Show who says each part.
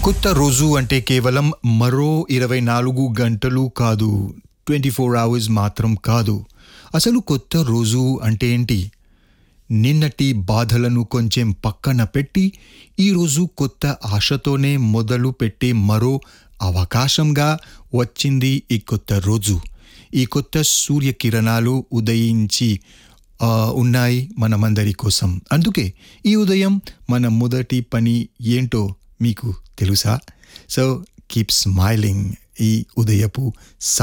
Speaker 1: కొత్త రోజు అంటే కేవలం మరో ఇరవై నాలుగు గంటలు కాదు ట్వంటీ ఫోర్ అవర్స్ మాత్రం కాదు అసలు కొత్త రోజు అంటే ఏంటి నిన్నటి బాధలను కొంచెం పక్కన పెట్టి ఈరోజు కొత్త ఆశతోనే మొదలు పెట్టే మరో అవకాశంగా వచ్చింది ఈ కొత్త రోజు ఈ కొత్త సూర్యకిరణాలు ఉదయించి ఆ, ఉన్నాయి మనమందరి కోసం అందుకే ఈ ఉదయం మన మొదటి పని ఏంటో మీకు తెలుసా సో కీప్ స్మైలింగ్ ఈ ఉదయపు